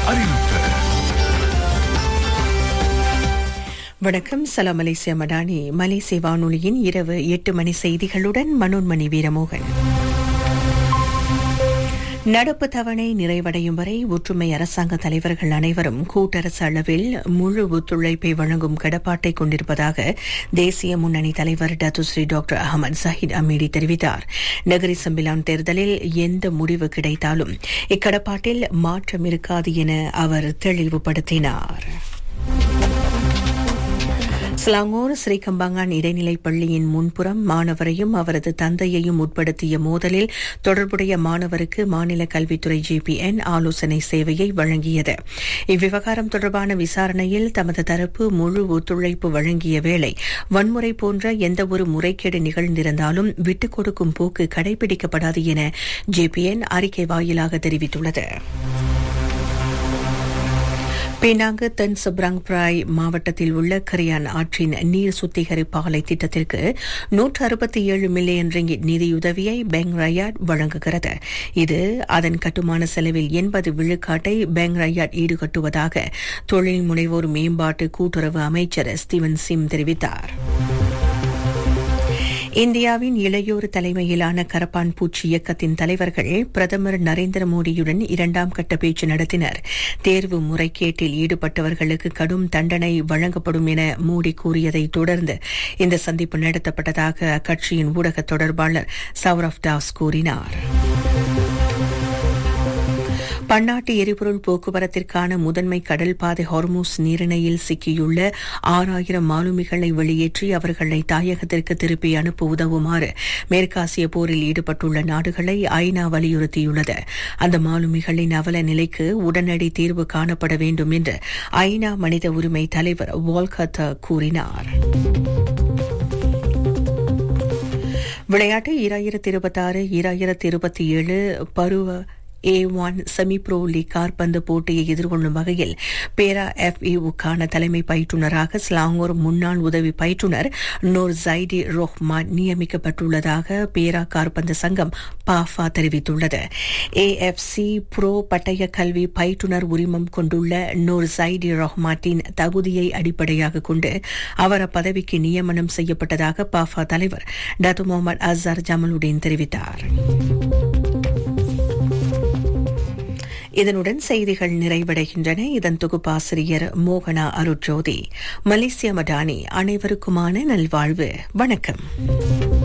அறிவிப்பு வணக்கம் சலாம் மலேசியா மடானி மலேசிய வானொலியின் இரவு எட்டு மணி செய்திகளுடன் மனோன்மணி வீரமோகன் நடப்பு தவணை நிறைவடையும் வரை ஒற்றுமை அரசாங்க தலைவர்கள் அனைவரும் கூட்டரசு அளவில் முழு ஒத்துழைப்பை வழங்கும் கடப்பாட்டை கொண்டிருப்பதாக தேசிய முன்னணி தலைவர் Datuk Seri doctor Ahmad Zahid Hamidi தெரிவித்தார் நகரி சம்பிலான் தேர்தலில் எந்த முடிவு கிடைத்தாலும் இக்கடப்பாட்டில் மாற்றம் இருக்காது என அவர் தெளிவுபடுத்தினார் ஸ்லாங்கூர் ஸ்ரீகம்பாங்கான் இடைநிலைப் பள்ளியின் முன்புறம் மாணவரையும் அவரது தந்தையையும் உட்படுத்திய மோதலில் தொடர்புடைய மாணவருக்கு மாநில கல்வித்துறை ஜிபிஎன் ஆலோசனை சேவையை வழங்கியது இவ்விவகாரம் தொடர்பான விசாரணையில் தமது தரப்பு முழு ஒத்துழைப்பு வழங்கிய வேளை வன்முறை போன்ற எந்தவொரு முறைகேடு நிகழ்ந்திருந்தாலும் விட்டுக் கொடுக்கும் போக்கு கடைபிடிக்கப்படாது என ஜிபிஎன் அறிக்கை வாயிலாக தெரிவித்துள்ளது பினாங்கு தென் சப்ராங் பிராய் மாவட்டத்தில் உள்ள கரியான் ஆற்றின் நீர் சுத்திகரிப்பு ஆலை திட்டத்திற்கு நூற்று அறுபத்தி ஏழு மில்லியன் ரிங்கிட் நிதியுதவியை பெங் ரயாட் வழங்குகிறது இது அதன் கட்டுமான செலவில் எண்பது விழுக்காட்டை பெங் ரயாட் ஈடுகட்டுவதாக தொழில் முனைவோர் மேம்பாட்டு கூட்டுறவு அமைச்சர் ஸ்டீவன் சிம் தெரிவித்தார் இந்தியாவின் இளையோர் தலைமையிலான கரப்பான் பூச்சி இயக்கத்தின் தலைவர்கள் பிரதமர் நரேந்திர மோடியுடன் இரண்டாம் கட்ட பேச்சு நடத்தினர் தேர்வு முறைகேட்டில் ஈடுபட்டவர்களுக்கு கடும் தண்டனை வழங்கப்படும் என மோடி கூறியதை தொடர்ந்து இந்த சந்திப்பு நடத்தப்பட்டதாக அக்கட்சியின் ஊடக தொடர்பாளர் சௌரவ் தாஸ் கூறினார் பன்னாட்டு எரிபொருள் போக்குவரத்திற்கான முதன்மை கடல் பாதை ஹார்மூஸ் நீரிணையில் சிக்கியுள்ள ஆறாயிரம் மாலுமிகளை வெளியேற்றி அவர்களை தாயகத்திற்கு திருப்பி அனுப்ப உதவுமாறு மேற்காசிய போரில் ஈடுபட்டுள்ள நாடுகளை ஐநா வலியுறுத்தியுள்ளது அந்த மாலுமிகளின் அவல நிலைக்கு உடனடி தீர்வு காணப்பட வேண்டும் என்று ஐநா மனித உரிமை தலைவர் வால்கத் கூறினார் விளையாட்டு ஈராயிரத்தி இருபத்தாறு ஈராயிரத்தி இருபத்தி ஏழு பருவ A one semi pro league கார்பந்து போட்டியை எதிர்கொள்ளும் வகையில் பேரா எஃப் வுக்கான தலைமை பயிற்றுநராக ஸ்லாங்கூர் முன்னாள் உதவி பயிற்றுநர் நூர் ஜைடி ரோஹ்மான் நியமிக்கப்பட்டுள்ளதாக பேரா கார்பந்து சங்கம் பாஃபா தெரிவித்துள்ளது ஏஎஃப்சி ப்ரோ பட்டய கல்வி பயிற்றுநர் உரிமம் கொண்டுள்ள நூர் ஜைடி ரோஹ்மாட்டின் தகுதியை அடிப்படையாக கொண்டு அவர் அப்பதவிக்கு நியமனம் செய்யப்பட்டதாக பாஃபா தலைவர் டத்து முகமது அசார் ஜமலுடீன் தெரிவித்தார் இதனுடன் செய்திகள் நிறைவடைகின்றன இதன் தொகுப்பாசிரியர் மோகனா அருட்ஜோதி மலேசிய மடானி அனைவருக்குமான நல்வாழ்வு வணக்கம்